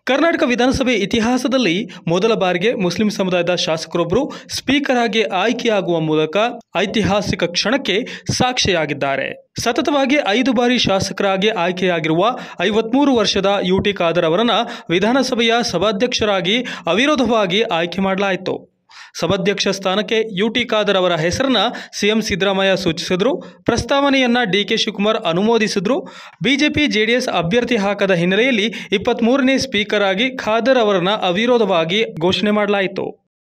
ಕರ್ನಾಟಕ ವಿಧಾನಸಭೆ ಇತಿಹಾಸದಲ್ಲಿ ಮೊದಲ ಬಾರಿಗೆ ಮುಸ್ಲಿಂ ಸಮುದಾಯದ ಶಾಸಕರೊಬ್ಬರು ಸ್ಪೀಕರ್ ಆಗಿ ಆಯ್ಕೆಯಾಗುವ ಮೂಲಕ ಐತಿಹಾಸಿಕ ಕ್ಷಣಕ್ಕೆ ಸಾಕ್ಷಿಯಾಗಿದ್ದಾರೆ ಸತತವಾಗಿ ಐದು ಬಾರಿ ಶಾಸಕರಾಗಿ ಆಯ್ಕೆಯಾಗಿರುವ ಐವತ್ಮೂರು ವರ್ಷದ ಯುಟಿ ಖಾದರ್ ಅವರನ್ನ ವಿಧಾನಸಭೆಯ ಸಭಾಧ್ಯಕ್ಷರಾಗಿ ಅವಿರೋಧವಾಗಿ ಆಯ್ಕೆ ಮಾಡಲಾಯಿತು ಸಭಾಧ್ಯಕ್ಷ ಸ್ಥಾನಕ್ಕೆ ಯುಟಿ ಖಾದರ್ ಅವರ ಹೆಸರನ್ನ ಸಿಎಂ ಸಿದ್ದರಾಮಯ್ಯ ಸೂಚಿಸಿದ್ರು ಪ್ರಸ್ತಾವನೆಯನ್ನ ಡಿಕೆ ಶಿವಕುಮಾರ್ ಅನುಮೋದಿಸಿದ್ರು ಬಿಜೆಪಿ ಜೆಡಿಎಸ್ ಅಭ್ಯರ್ಥಿ ಹಾಕದ ಹಿನ್ನೆಲೆಯಲ್ಲಿ ಇಪ್ಪತ್ಮೂರನೇ ಸ್ಪೀಕರ್ ಆಗಿ ಖಾದರ್ ಅವರನ್ನ ಅವಿರೋಧವಾಗಿ ಘೋಷಣೆ ಮಾಡಲಾಯಿತು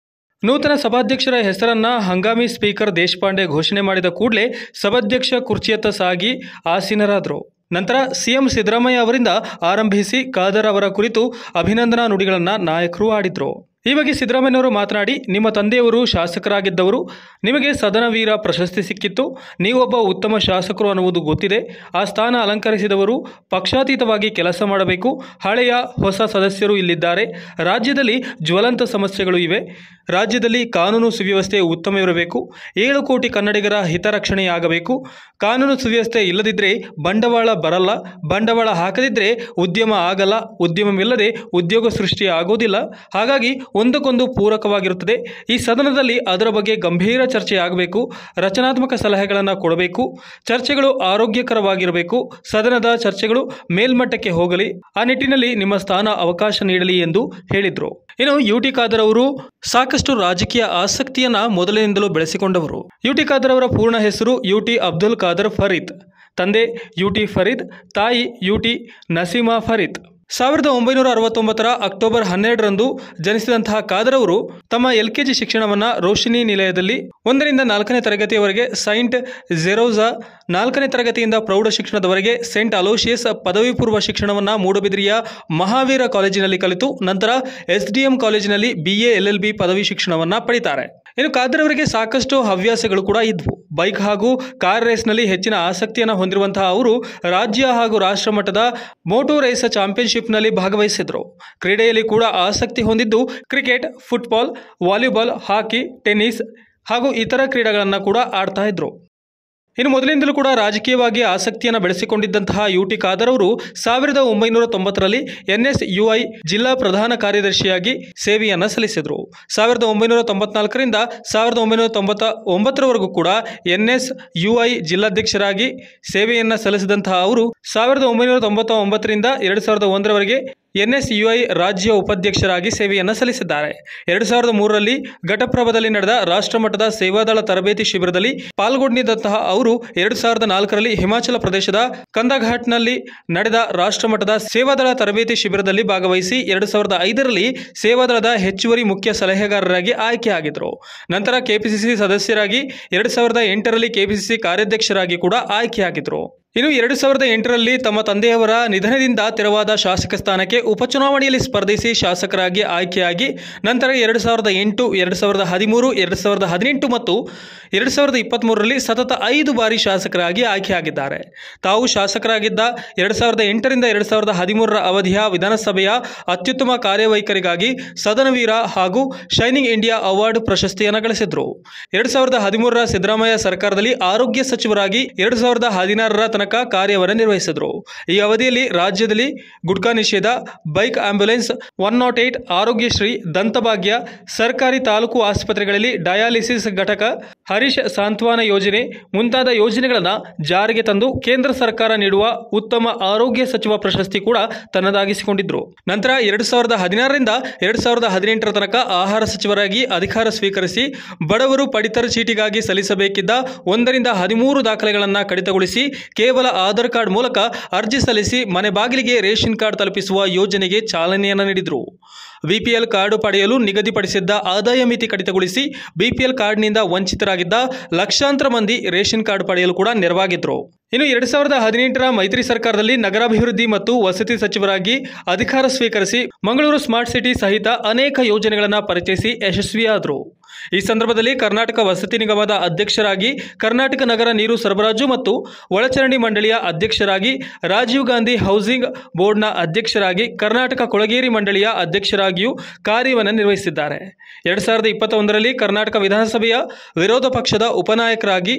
ನೂತನ ಸಭಾಧ್ಯಕ್ಷರ ಹೆಸರನ್ನ ಹಂಗಾಮಿ ಸ್ಪೀಕರ್ ದೇಶಪಾಂಡೆ ಘೋಷಣೆ ಮಾಡಿದ ಕೂಡಲೇ ಸಭಾಧ್ಯಕ್ಷ ಕುರ್ಚಿಯತ್ತ ಸಾಗಿ ಆಸೀನರಾದರು ನಂತರ ಸಿಎಂ ಸಿದ್ದರಾಮಯ್ಯ ಅವರಿಂದ ಆರಂಭಿಸಿ ಖಾದರ್ ಅವರ ಕುರಿತು ಅಭಿನಂದನಾ ನುಡಿಗಳನ್ನು ನಾಯಕರು ಆಡಿದ್ರು ಈ ಬಗ್ಗೆ ಸಿದ್ದರಾಮಯ್ಯನವರು ಮಾತನಾಡಿ ನಿಮ್ಮ ತಂದೆಯವರು ಶಾಸಕರಾಗಿದ್ದವರು ನಿಮಗೆ ಸದನ ವೀರ ಪ್ರಶಸ್ತಿ ಸಿಕ್ಕಿತ್ತು ನೀವೊಬ್ಬ ಉತ್ತಮ ಶಾಸಕರು ಅನ್ನುವುದು ಗೊತ್ತಿದೆ ಆ ಸ್ಥಾನ ಅಲಂಕರಿಸಿದವರು ಪಕ್ಷಾತೀತವಾಗಿ ಕೆಲಸ ಮಾಡಬೇಕು ಹಳೆಯ ಹೊಸ ಸದಸ್ಯರು ಇಲ್ಲಿದ್ದಾರೆ ರಾಜ್ಯದಲ್ಲಿ ಜ್ವಲಂತ ಸಮಸ್ಯೆಗಳು ಇವೆ ರಾಜ್ಯದಲ್ಲಿ ಕಾನೂನು ಸುವ್ಯವಸ್ಥೆ ಉತ್ತಮವಿರಬೇಕು ಏಳು ಕೋಟಿ ಕನ್ನಡಿಗರ ಹಿತರಕ್ಷಣೆಯಾಗಬೇಕು ಕಾನೂನು ಸುವ್ಯವಸ್ಥೆ ಇಲ್ಲದಿದ್ದರೆ ಬಂಡವಾಳ ಬರಲ್ಲ ಬಂಡವಾಳ ಹಾಕದಿದ್ದರೆ ಉದ್ಯಮ ಆಗಲ್ಲ ಉದ್ಯಮವಿಲ್ಲದೆ ಉದ್ಯೋಗ ಸೃಷ್ಟಿ ಆಗೋದಿಲ್ಲ ಹಾಗಾಗಿ ಒಂದಕ್ಕೊಂದು ಪೂರಕವಾಗಿರುತ್ತದೆ ಈ ಸದನದಲ್ಲಿ ಅದರ ಬಗ್ಗೆ ಗಂಭೀರ ಚರ್ಚೆ ಆಗಬೇಕು ರಚನಾತ್ಮಕ ಸಲಹೆಗಳನ್ನು ಕೊಡಬೇಕು ಚರ್ಚೆಗಳು ಆರೋಗ್ಯಕರವಾಗಿರಬೇಕು ಸದನದ ಚರ್ಚೆಗಳು ಮೇಲ್ಮಟ್ಟಕ್ಕೆ ಹೋಗಲಿ ಆ ನಿಟ್ಟಿನಲ್ಲಿ ನಿಮ್ಮ ಸ್ಥಾನ ಅವಕಾಶ ನೀಡಲಿ ಎಂದು ಹೇಳಿದರು ಇನ್ನು ಯುಟಿ ಖಾದರ್ ಅವರು ಸಾಕಷ್ಟು ರಾಜಕೀಯ ಆಸಕ್ತಿಯನ್ನ ಮೊದಲಿನಿಂದಲೂ ಬೆಳೆಸಿಕೊಂಡವರು ಯುಟಿ ಖಾದರ್ ಅವರ ಪೂರ್ಣ ಹೆಸರು ಯುಟಿ ಅಬ್ದುಲ್ ಖಾದರ್ ಫರೀದ್ ತಂದೆ ಯುಟಿ ಫರೀದ್ ತಾಯಿ ಯುಟಿ ನಸೀಮಾ ಫರೀದ್ ಸಾವಿರದ ಒಂಬೈನೂರ ಅರವತ್ತೊಂಬತ್ತರ ಅಕ್ಟೋಬರ್ ಹನ್ನೆರಡರಂದು ಜನಿಸಿದಂತಹ ಖಾದರ್ ಅವರು ತಮ್ಮ ಎಲ್ ಕೆಜಿ ಶಿಕ್ಷಣವನ್ನು ರೋಶಿನಿ ನಿಲಯದಲ್ಲಿ ಒಂದರಿಂದ ನಾಲ್ಕನೇ ತರಗತಿಯವರೆಗೆ ಸೈಂಟ್ ಜೆರೋಜಾ ನಾಲ್ಕನೇ ತರಗತಿಯಿಂದ ಪ್ರೌಢ ಶಿಕ್ಷಣದವರೆಗೆ ಸೆಂಟ್ ಅಲೋಶಿಯಸ್ ಪದವಿ ಪೂರ್ವ ಶಿಕ್ಷಣವನ್ನು ಮೂಡಬಿದ್ರಿಯ ಮಹಾವೀರ ಕಾಲೇಜಿನಲ್ಲಿ ಕಲಿತು ನಂತರ ಎಸ್ ಡಿ ಎಂ ಕಾಲೇಜಿನಲ್ಲಿ B A L L B ಪದವಿ ಶಿಕ್ಷಣವನ್ನು ಪಡಿತಾರೆ ಇನ್ನು ಖಾದರ್ ಅವರಿಗೆ ಸಾಕಷ್ಟು ಹವ್ಯಾಸಗಳು ಕೂಡ ಇದ್ವು ಬೈಕ್ ಹಾಗೂ ಕಾರ್ ರೇಸ್ನಲ್ಲಿ ಹೆಚ್ಚಿನ ಆಸಕ್ತಿಯನ್ನು ಹೊಂದಿರುವಂತಹ ಅವರು ರಾಜ್ಯ ಹಾಗೂ ರಾಷ್ಟ್ರ ಮಟ್ಟದ ಮೋಟೋ ರೇಸ್ ಚಾಂಪಿಯನ್ಶಿಪ್ನಲ್ಲಿ ಭಾಗವಹಿಸಿದ್ರು ಕ್ರೀಡೆಯಲ್ಲಿ ಕೂಡ ಆಸಕ್ತಿ ಹೊಂದಿದ್ದು cricket football volleyball hockey tennis ಹಾಗೂ ಇತರ ಕ್ರೀಡೆಗಳನ್ನು ಕೂಡ ಆಡ್ತಾ ಇದ್ರು ಇನ್ನು ಮೊದಲಿಂದಲೂ ಕೂಡ ರಾಜಕೀಯವಾಗಿ ಆಸಕ್ತಿಯನ್ನು ಬೆಳೆಸಿಕೊಂಡಿದ್ದಂತಹ ಯುಟಿ ಖಾದರ್ ಅವರು ಸಾವಿರದ ಒಂಬೈನೂರ ತೊಂಬತ್ತರಲ್ಲಿ ಎನ್ಎಸ್ ಯುಐ ಜಿಲ್ಲಾ ಪ್ರಧಾನ ಕಾರ್ಯದರ್ಶಿಯಾಗಿ ಸೇವೆಯನ್ನು ಸಲ್ಲಿಸಿದರು ಸಾವಿರದ ಒಂಬೈನೂರ ತೊಂಬತ್ನಾಲ್ಕರಿಂದ ಸಾವಿರದ ಒಂಬೈನೂರ ತೊಂಬತ್ತ ಒಂಬತ್ತರವರೆಗೂ ಕೂಡ ಎನ್ಎಸ್ ಯುಐ ಜಿಲ್ಲಾಧ್ಯಕ್ಷರಾಗಿ ಸೇವೆಯನ್ನು ಸಲ್ಲಿಸಿದಂತಹ ಅವರು ಸಾವಿರದ ಒಂಬೈನೂರ ತೊಂಬತ್ತ ಒಂಬತ್ತರಿಂದ ಎರಡು ಸಾವಿರದ ಒಂದರವರೆಗೆ ಎನ್ಎಸ್ಯುಐ ರಾಜ್ಯ ಉಪಾಧ್ಯಕ್ಷರಾಗಿ ಸೇವೆಯನ್ನು ಸಲ್ಲಿಸಿದ್ದಾರೆ ಎರಡು ಸಾವಿರದ ಮೂರರಲ್ಲಿ ಘಟಪ್ರಭದಲ್ಲಿ ನಡೆದ ರಾಷ್ಟ್ರಮಟ್ಟದ ಸೇವಾದಳ ತರಬೇತಿ ಶಿಬಿರದಲ್ಲಿ ಪಾಲ್ಗೊಂಡಿದ್ದಂತಹ ಅವರು ಎರಡು ಸಾವಿರದ ನಾಲ್ಕರಲ್ಲಿ ಹಿಮಾಚಲ ಪ್ರದೇಶದ ಕಂದಘಾಟ್ನಲ್ಲಿ ನಡೆದ ರಾಷ್ಟ್ರಮಟ್ಟದ ಸೇವಾದಳ ತರಬೇತಿ ಶಿಬಿರದಲ್ಲಿ ಭಾಗವಹಿಸಿ ಎರಡು ಸಾವಿರದ ಐದರಲ್ಲಿ ಸೇವಾದಳದ ಹೆಚ್ಚುವರಿ ಮುಖ್ಯ ಸಲಹೆಗಾರರಾಗಿ ಆಯ್ಕೆಯಾಗಿದ್ದರು ನಂತರ ಕೆಪಿಸಿಸಿ ಸದಸ್ಯರಾಗಿ ಎರಡು ಸಾವಿರದ ಎಂಟರಲ್ಲಿ ಕೆಪಿಸಿಸಿ ಕಾರ್ಯಾಧ್ಯಕ್ಷರಾಗಿ ಕೂಡ ಆಯ್ಕೆಯಾಗಿದ್ದರು ಇನ್ನು ಎರಡು ಸಾವಿರದ ಎಂಟರಲ್ಲಿ ತಮ್ಮ ತಂದೆಯವರ ನಿಧನದಿಂದ ತೆರವಾದ ಶಾಸಕ ಸ್ಥಾನಕ್ಕೆ ಉಪಚುನಾವಣೆಯಲ್ಲಿ ಸ್ಪರ್ಧಿಸಿ ಶಾಸಕರಾಗಿ ಆಯ್ಕೆಯಾಗಿ ನಂತರ ಎರಡು ಸಾವಿರದ ಎಂಟು ಎರಡು ಸಾವಿರದ ಹದಿಮೂರು ಎರಡು ಸಾವಿರದ ಹದಿನೆಂಟು ಮತ್ತು ಎರಡು ಸಾವಿರದ ಇಪ್ಪತ್ತ್ಮೂರರಲ್ಲಿ ಸತತ ಐದು ಬಾರಿ ಶಾಸಕರಾಗಿ ಆಯ್ಕೆಯಾಗಿದ್ದಾರೆ ತಾವು ಶಾಸಕರಾಗಿದ್ದ ಎರಡು ಸಾವಿರದ ಎಂಟರಿಂದ ಎರಡು ಸಾವಿರದ ಹದಿಮೂರರ ಅವಧಿಯ ವಿಧಾನಸಭೆಯ ಅತ್ಯುತ್ತಮ ಕಾರ್ಯವೈಖರಿಗಾಗಿ ಸದನವೀರ ಹಾಗೂ ಶೈನಿಂಗ್ ಇಂಡಿಯಾ ಅವಾರ್ಡ್ ಪ್ರಶಸ್ತಿಯನ್ನು ಗಳಿಸಿದ್ರು ಎರಡು ಸಾವಿರದ ಹದಿಮೂರರ ಸಿದ್ದರಾಮಯ್ಯ ಸರ್ಕಾರದಲ್ಲಿ ಆರೋಗ್ಯ ಸಚಿವರಾಗಿ ಎರಡು ಸಾವಿರದ ಹದಿನಾರರ ತನಕ ಕಾರ್ಯವನ್ನು ನಿರ್ವಹಿಸಿದರು ಈ ಅವಧಿಯಲ್ಲಿ ರಾಜ್ಯದಲ್ಲಿ ಗುಟ್ಕಾ ನಿಷೇಧ bike ambulance one nought eight Arogyashri Dantabhagya ಸರ್ಕಾರಿ ತಾಲೂಕು ಆಸ್ಪತ್ರೆಗಳಲ್ಲಿ ಡಯಾಲಿಸಿಸ್ ಘಟಕ ಹರೀಶ್ ಸಾಂತ್ವನ ಯೋಜನೆ ಮುಂತಾದ ಯೋಜನೆಗಳನ್ನು ಜಾರಿಗೆ ತಂದು ಕೇಂದ್ರ ಸರ್ಕಾರ ನೀಡುವ ಉತ್ತಮ ಆರೋಗ್ಯ ಸಚಿವ ಪ್ರಶಸ್ತಿ ಕೂಡ ತನ್ನದಾಗಿಸಿಕೊಂಡಿದ್ರು ನಂತರ ಎರಡು ಸಾವಿರದ ಹದಿನಾರರಿಂದ ಎರಡು ಸಾವಿರದ ಹದಿನೆಂಟರ ತನಕ ಆಹಾರ ಸಚಿವರಾಗಿ ಅಧಿಕಾರ ಸ್ವೀಕರಿಸಿ ಬಡವರು ಪಡಿತರ ಚೀಟಿಗಾಗಿ ಸಲ್ಲಿಸಬೇಕಿದ್ದ ಒಂದರಿಂದ ಹದಿಮೂರು ದಾಖಲೆಗಳನ್ನು ಕಡಿತಗೊಳಿಸಿ ಕೇವಲ ಆಧಾರ್ ಕಾರ್ಡ್ ಮೂಲಕ ಅರ್ಜಿ ಸಲ್ಲಿಸಿ ಮನೆ ಬಾಗಿಲಿಗೆ ರೇಷನ್ ಕಾರ್ಡ್ ತಲುಪಿಸುವ ಯೋಜನೆಗೆ ಚಾಲನೆಯನ್ನು ನೀಡಿದರು ಬಿಪಿಎಲ್ ಕಾರ್ಡು ಪಡೆಯಲು ನಿಗದಿಪಡಿಸಿದ್ದ ಆದಾಯ ಮಿತಿ ಕಡಿತಗೊಳಿಸಿ ಬಿಪಿಎಲ್ ಕಾರ್ಡ್ನಿಂದ ವಂಚಿತರಾಗಿದ್ದ ಲಕ್ಷಾಂತರ ಮಂದಿ ರೇಷನ್ ಕಾರ್ಡ್ ಪಡೆಯಲು ಕೂಡ ನೆರವಾಗಿದ್ರು ಇನ್ನು ಎರಡು ಸಾವಿರದ ಹದಿನೆಂಟರ ಮೈತ್ರಿ ಸರ್ಕಾರದಲ್ಲಿ ನಗರಾಭಿವೃದ್ಧಿ ಮತ್ತು ವಸತಿ ಸಚಿವರಾಗಿ ಅಧಿಕಾರ ಸ್ವೀಕರಿಸಿ ಮಂಗಳೂರು ಸ್ಮಾರ್ಟ್ ಸಿಟಿ ಸಹಿತ ಅನೇಕ ಯೋಜನೆಗಳನ್ನು ಪರಿಚಯಿಸಿ ಯಶಸ್ವಿಯಾದರು ಈ ಸಂದರ್ಭದಲ್ಲಿ ಕರ್ನಾಟಕ ವಸತಿ ನಿಗಮದ ಅಧ್ಯಕ್ಷರಾಗಿ ಕರ್ನಾಟಕ ನಗರ ನೀರು ಸರಬರಾಜು ಮತ್ತು ಒಳಚರಂಡಿ ಮಂಡಳಿಯ ಅಧ್ಯಕ್ಷರಾಗಿ ರಾಜೀವ್ ಗಾಂಧಿ ಹೌಸಿಂಗ್ ಬೋರ್ಡ್ನ ಅಧ್ಯಕ್ಷರಾಗಿ ಕರ್ನಾಟಕ ಕೊಳಗೇರಿ ಮಂಡಳಿಯ ಅಧ್ಯಕ್ಷರಾಗಿಯೂ ಕಾರ್ಯವನ್ನು ನಿರ್ವಹಿಸಿದ್ದಾರೆ ಎರಡು ಸಾವಿರದ ಇಪ್ಪತ್ತೊಂದರಲ್ಲಿ ಕರ್ನಾಟಕ ವಿಧಾನಸಭೆಯ ವಿರೋಧ ಪಕ್ಷದ ಉಪನಾಯಕರಾಗಿ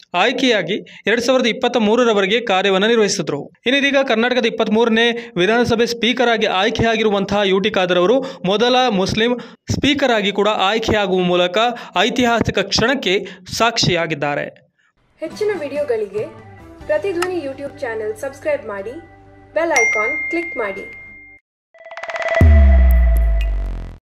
ಆಯ್ಕೆಯಾಗಿ ಎರಡ್ ಸಾವಿರದ ಇಪ್ಪತ್ತ ಮೂರರವರೆಗೆ ಕಾರ್ಯವನ್ನು ನಿರ್ವಹಿಸಿದ್ರು ಇನ್ನಿದೀಗ ಕರ್ನಾಟಕದ ಇಪ್ಪತ್ತ್ ಮೂರನೇ ವಿಧಾನಸಭೆ ಸ್ಪೀಕರ್ ಆಗಿ ಆಯ್ಕೆಯಾಗಿರುವಂತಹ ಯು ಟಿ ಖಾದರ್ ಅವರು ಮೊದಲ ಮುಸ್ಲಿಂ ಸ್ಪೀಕರ್ ಆಗಿ ಕೂಡ ಆಯ್ಕೆಯಾಗುವ ಮೂಲಕ ಐತಿಹಾಸಿಕ ಕ್ಷಣಕ್ಕೆ ಸಾಕ್ಷಿಯಾಗಿದ್ದಾರೆ ಹೆಚ್ಚಿನ ವಿಡಿಯೋಗಳಿಗೆ ಪ್ರತಿಧ್ವನಿ ಯೂಟ್ಯೂಬ್ ಚಾನೆಲ್ ಸಬ್ಸ್ಕ್ರೈಬ್ ಮಾಡಿ ಬೆಲ್ ಐಕಾನ್ ಕ್ಲಿಕ್ ಮಾಡಿ